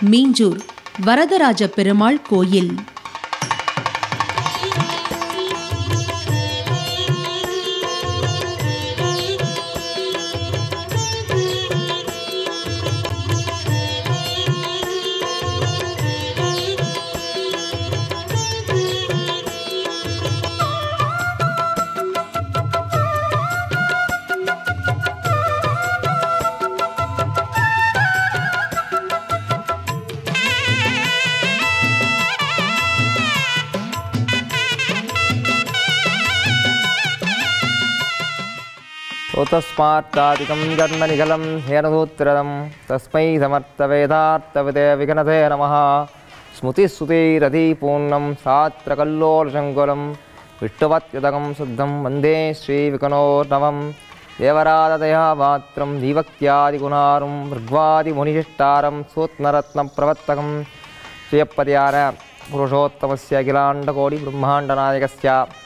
மீஞ்சூர் வரதராஜ பெருமாள் கோயில் तस्मात्तादिकं जन्मनिखलं हेनसूत्रदं तस्मै समर्थवेदार्थविदे विघ्नते नमः स्मृतिस्तुतिरधिपूर्णं सात्रकल्लोलशङ्कुलं विष्णुवत्युदकं शुद्धं वन्दे श्रीविकनोर्नवं देवराधतया मात्रं दीवक्त्यादिगुणारुं भृग्वादिमुनिशिष्टारं सूत्नरत्नप्रवर्तकं श्रियपद्यान पुरुषोत्तमस्य अखिलाण्डकोटिब्रह्माण्डनायकस्य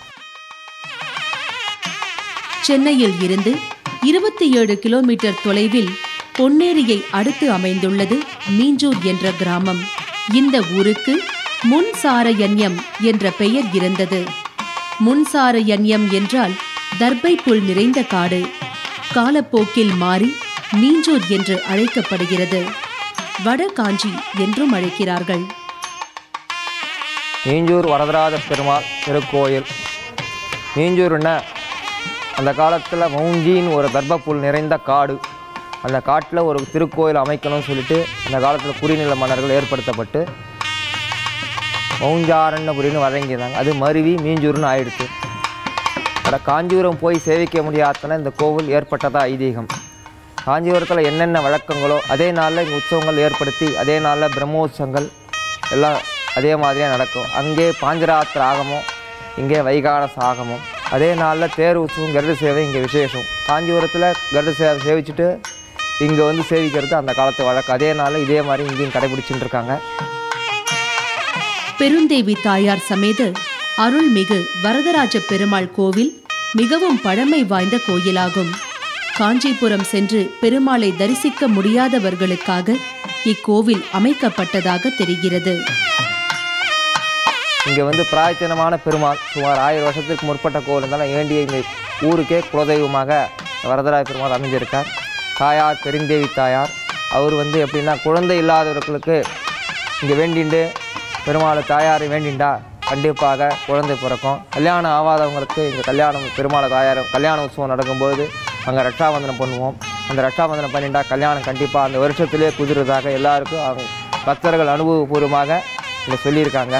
சென்னையில் இருந்து இருபத்தி ஏழு கிலோமீட்டர் தொலைவில் பொன்னேரியை அடுத்து அமைந்துள்ளது மீஞ்சூர் என்ற கிராமம் இந்த ஊருக்கு முன்சாரயன்யம் என்ற பெயர் இருந்தது முன்சாரயன்யம் என்றால் தர்பை புல் நிறைந்த காடு காலப்போக்கில் மாறி மீஞ்சூர் என்று அழைக்கப்படுகிறது வட காஞ்சி என்றும் அழைக்கிறார்கள் மீஞ்சூர் வரதராஜ பெருமாள் திருக்கோயில் மீஞ்சூர்னா அந்த காலத்தில் மௌஞ்சின்னு ஒரு தர்ப்பப்புல் நிறைந்த காடு அந்த காட்டில் ஒரு திருக்கோயில் அமைக்கணும்னு சொல்லிட்டு அந்த காலத்தில் குறுநில மன்னர்கள் ஏற்படுத்தப்பட்டு மௌஞ்சாரண்யபுரின்னு வழங்கியிருந்தாங்க அது மருவி மீஞ்சூர்னு ஆயிடுச்சு அட காஞ்சிபுரம் போய் சேவிக்க முடியாதன இந்த கோவில் ஏற்பட்டதா ஐதீகம் காஞ்சிபுரத்தில் என்னென்ன வழக்கங்களோ அதே நாளில் இங்கே உற்சவங்கள் ஏற்படுத்தி அதே நாளில் பிரம்மோற்சவங்கள் எல்லாம் அதே மாதிரியே நடக்கும் அங்கே பாஞ்சராத்திர ஆகமம் இங்கே வைகானச ஆகமம் அதே நாளில் தேர் உற்சவம் கருட சேவை இங்கே விசேஷம் காஞ்சிபுரத்தில் கருட சேவை சேவிச்சுட்டு இங்கே வந்து சேவிக்கிறது அந்த காலத்து வழக்கம் அதே நாளில் இதே மாதிரி இங்கேயும் கடைபிடிச்சிட்டு இருக்காங்க பெருந்தேவி தாயார் சமேத அருள்மிகு வரதராஜ பெருமாள் கோவில் மிகவும் பழமை வாய்ந்த கோயிலாகும் காஞ்சிபுரம் சென்று பெருமாளை தரிசிக்க முடியாதவர்களுக்காக இக்கோவில் அமைக்கப்பட்டதாக தெரிகிறது இங்கே வந்து பிராயத்தனமான பெருமாள் சுமார் ஆயிரம் வருஷத்துக்கு முற்பட்ட கோவில் இருந்தாலும் வேண்டிய இந்த ஊருக்கே குலதெய்வமாக வரதராஜ பெருமாள் அமைஞ்சிருக்கார் தாயார் பெருந்தேவி தாயார் அவர் வந்து எப்படின்னா குழந்தை இல்லாதவர்களுக்கு இங்கே வேண்டிண்டு பெருமாளை தாயாரை வேண்டிண்டா கண்டிப்பாக குழந்தை பிறக்கும் கல்யாணம் ஆகாதவங்களுக்கு இங்கே கல்யாணம் பெருமாளை தாயார் கல்யாண உற்சவம் நடக்கும்பொழுது அங்கே ரட்சாபந்தனம் பண்ணுவோம் அந்த ரட்சாபந்தனம் பண்ணிட்டா கல்யாணம் கண்டிப்பாக அந்த வருஷத்திலே குதிரதாக எல்லாருக்கும் அவங்க பக்தர்கள் அனுபவபூர்வமாக இங்கே சொல்லியிருக்காங்க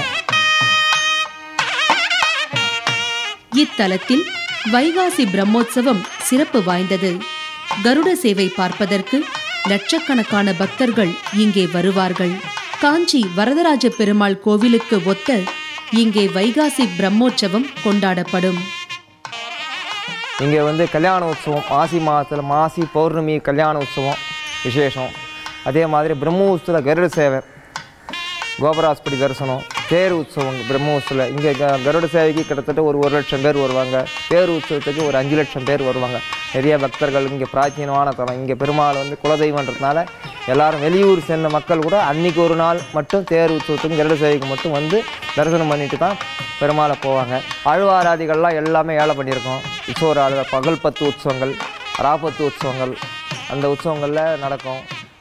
இத்தலத்தில் வைகாசி பிரம்மோற்சவம் சிறப்பு வாய்ந்தது கருட சேவை பார்ப்பதற்கு லட்சக்கணக்கான பக்தர்கள் இங்கே வருவார்கள் காஞ்சி வரதராஜ பெருமாள் கோவிலுக்கு ஒத்த இங்கே வைகாசி பிரம்மோற்சவம் கொண்டாடப்படும் இங்கே வந்து கல்யாண உற்சவம் மாசி மாதத்தில் மாசி பௌர்ணமி கல்யாண உற்சவம் விசேஷம் அதே மாதிரி பிரம்ம உற்சவத்தில் கருட சேவை கோபராஸ்படி தரிசனம் தேர் உற்சவம் பிரம்ம உற்சவத்தில் இங்கே க- கருட சேவைக்கு கிட்டத்தட்ட ஒரு ஒரு லட்சம் பேர் வருவாங்க தேர் உற்சவத்துக்கு ஒரு அஞ்சு லட்சம் பேர் வருவாங்க நிறைய பக்தர்கள் இங்கே பிராச்சீனமான தலம் இங்கே பெருமாள் வந்து குலதெய்வன்றதுனால எல்லாரும் வெளியூர் சென்ற மக்கள் கூட அன்னைக்கு ஒரு நாள் மட்டும் தேர் உற்சவத்துக்கும் கருட சேவைக்கு மட்டும் வந்து தரிசனம் பண்ணிட்டு தான் பெருமாளை போவாங்க ஆழ்வாராதிகள்லாம் எல்லாமே ஏழை பண்ணியிருக்கோம் உற்சவராள் பகல் பத்து உற்சவங்கள் ராப்பத்து உற்சவங்கள் அந்த உற்சவங்களில் நடக்கும்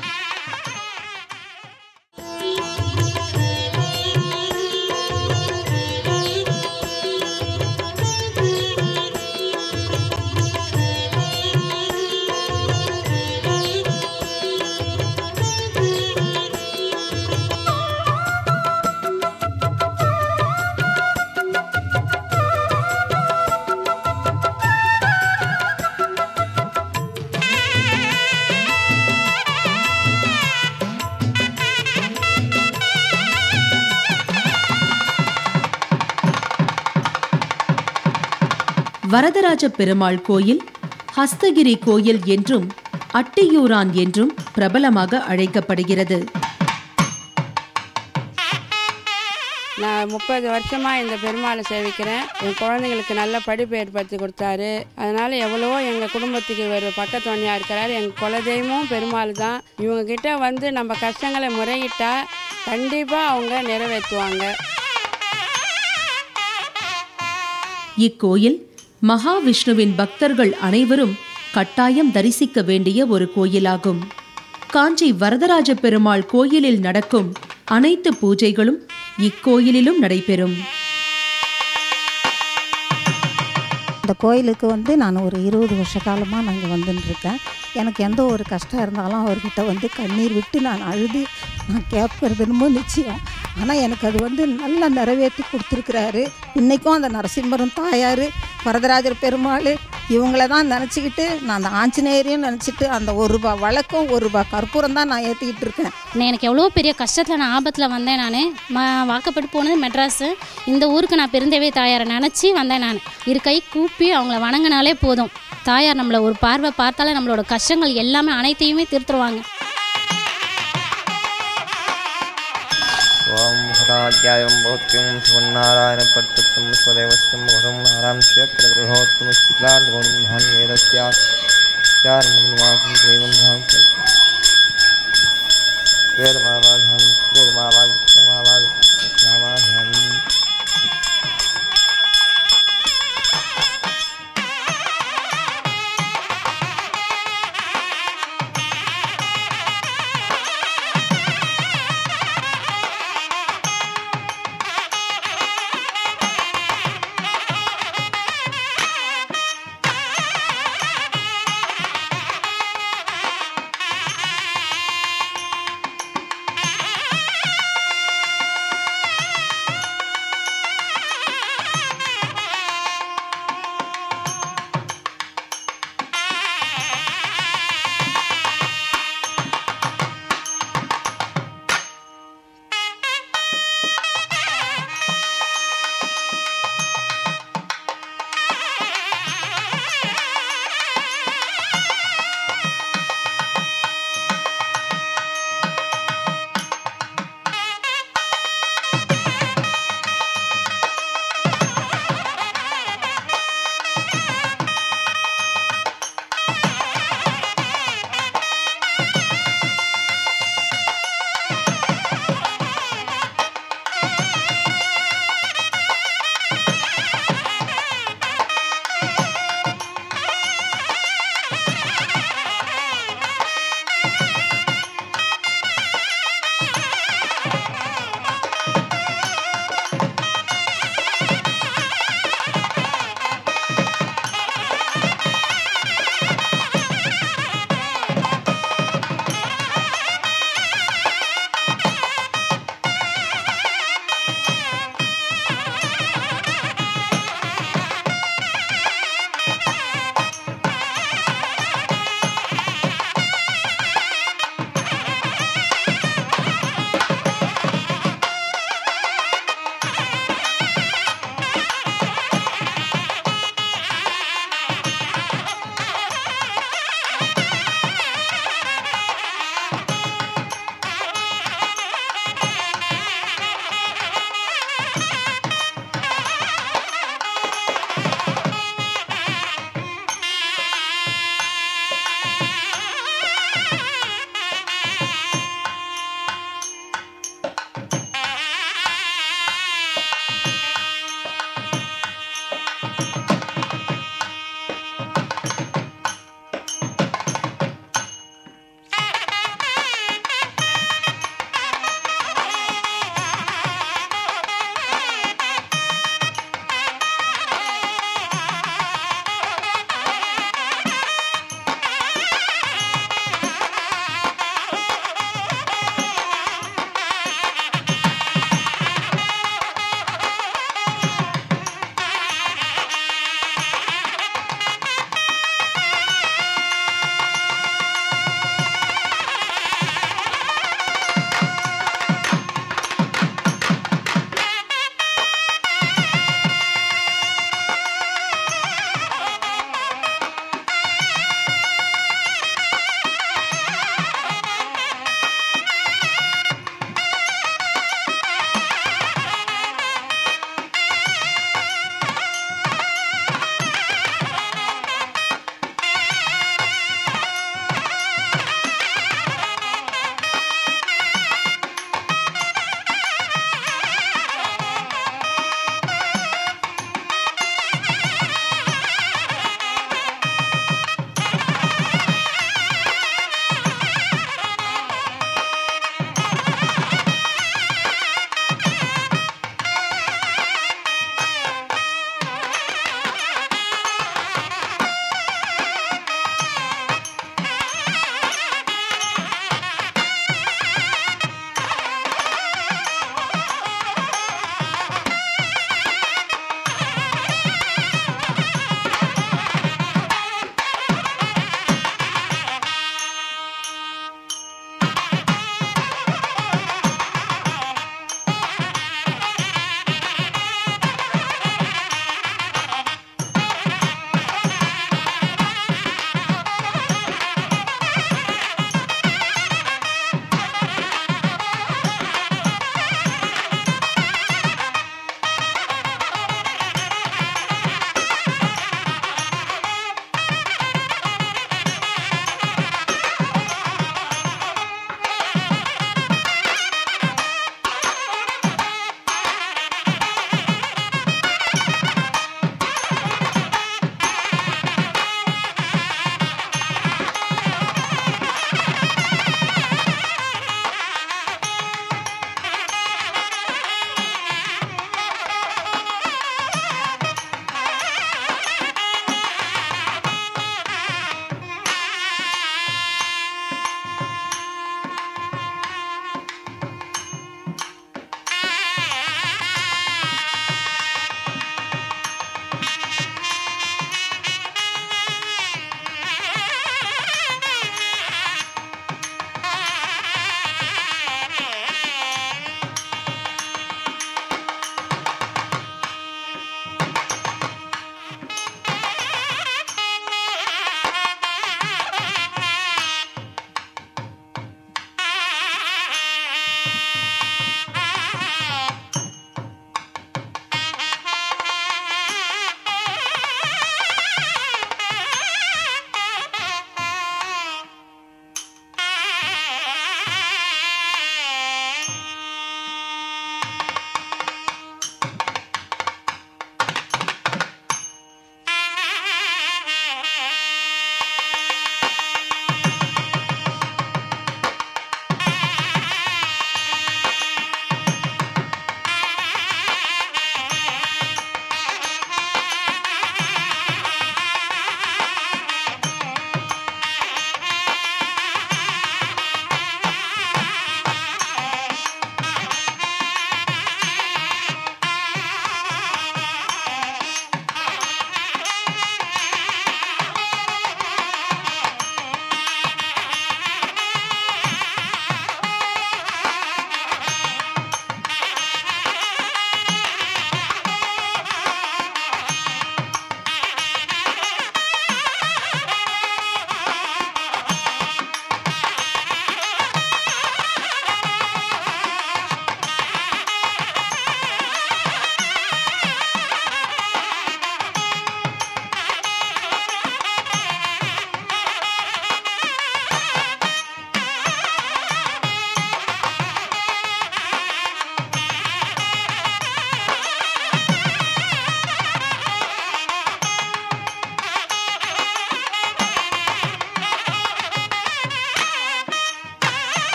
வரதராஜ பெருமாள் கோயில் ஹஸ்தகிரி கோயில் என்றும் அட்டியூரான் என்றும் பிரபலமாக அழைக்கப்படுகிறது நான் முப்பது வருஷமாக இந்த பெருமாளை சேவிக்கிறேன் என் குழந்தைங்களுக்கு நல்ல படிப்பு ஏற்படுத்தி கொடுத்தாரு அதனால் எவ்வளவோ எங்கள் குடும்பத்துக்கு ஒரு பக்கத்துணையாக இருக்கிறாரு எங்கள் குலதெய்வமும் பெருமாள் தான் இவங்க கிட்ட வந்து நம்ம கஷ்டங்களை முறையிட்டா கண்டிப்பாக அவங்க நிறைவேற்றுவாங்க இக்கோயில் மகாவிஷ்ணுவின் பக்தர்கள் அனைவரும் கட்டாயம் தரிசிக்க வேண்டிய ஒரு கோயிலாகும் காஞ்சி வரதராஜ பெருமாள் கோயிலில் நடக்கும் அனைத்து பூஜைகளும் இக்கோயிலிலும் நடைபெறும் இந்த கோயிலுக்கு வந்து நான் ஒரு இருபது வருஷ காலமாக நாங்கள் வந்துட்டுருக்கேன் எனக்கு எந்த ஒரு கஷ்டம் இருந்தாலும் அவர்கிட்ட வந்து கண்ணீர் விட்டு நான் அழுது நான் கேட்கறது என்னமோ நிச்சயம் ஆனால் எனக்கு அது வந்து நல்லா நிறைவேற்றி கொடுத்துருக்குறாரு இன்றைக்கும் அந்த நரசிம்மரும் தாயார் வரதராஜர் பெருமாள் இவங்கள தான் நினச்சிக்கிட்டு நான் அந்த ஆஞ்சநேயரையும் நினச்சிட்டு அந்த ஒரு ரூபா வழக்கம் ஒரு ரூபா கற்பூரம் தான் நான் ஏற்றிக்கிட்டு இருக்கேன் நான் எனக்கு எவ்வளோ பெரிய கஷ்டத்தில் நான் ஆபத்தில் வந்தேன் நான் ம வாக்கப்பட்டு போனது மெட்ராஸு இந்த ஊருக்கு நான் பெருந்தேவே தாயாரை நினச்சி வந்தேன் நான் இரு கை கூப்பி அவங்கள வணங்கினாலே போதும் தாயார் நம்மளை ஒரு பார்வை பார்த்தாலே நம்மளோட கஷ்டங்கள் எல்லாமே அனைத்தையுமே திருத்துருவாங்க ஓம் சதாத்யாயம் பௌத்தியம் சிவநாராயண பட்டுத்தம் ஸ்வதேவஸ்யம் வரம் நாராம்சிய பிரகிருஹோத்தம ஸ்திலான் கோணம் தான் வேதஸ்யா சாரணம் வாசம் தேவம் தான் வேதமாவாதம் வேதமாவாதம் மாவாதம்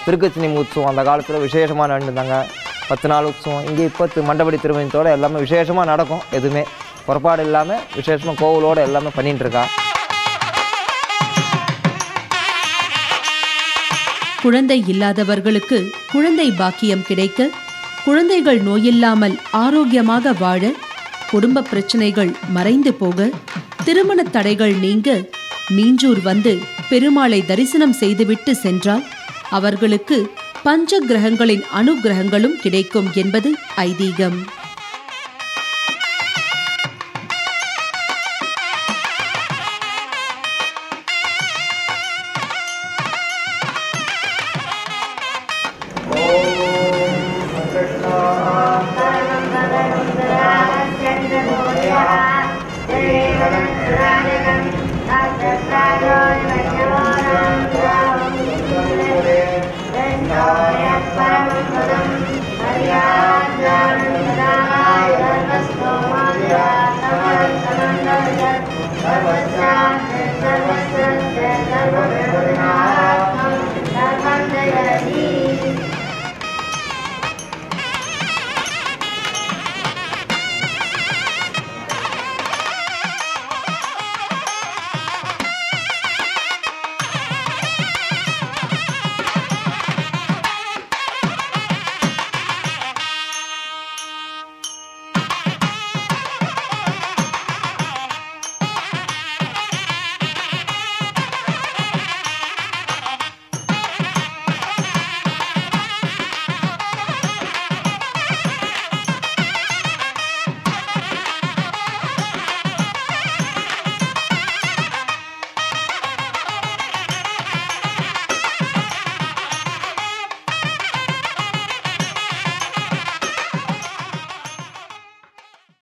திருக்கச்சினி உற்சவம் அந்த காலத்தில் விசேஷமாக நடந்துருந்தாங்க பத்து நாள் உற்சவம் இங்கே இப்போ மண்டபடி திருமணத்தோடு எல்லாமே விசேஷமாக நடக்கும் எதுவுமே புறப்பாடு இல்லாமல் விசேஷமாக கோவிலோடு எல்லாமே பண்ணிட்டு இருக்கா குழந்தை இல்லாதவர்களுக்கு குழந்தை பாக்கியம் கிடைக்க குழந்தைகள் நோயில்லாமல் ஆரோக்கியமாக வாழ குடும்ப பிரச்சனைகள் மறைந்து போக திருமண தடைகள் நீங்க மீஞ்சூர் வந்து பெருமாளை தரிசனம் செய்துவிட்டு சென்றால் அவர்களுக்கு பஞ்ச கிரகங்களின் அனுகிரகங்களும் கிடைக்கும் என்பது ஐதீகம்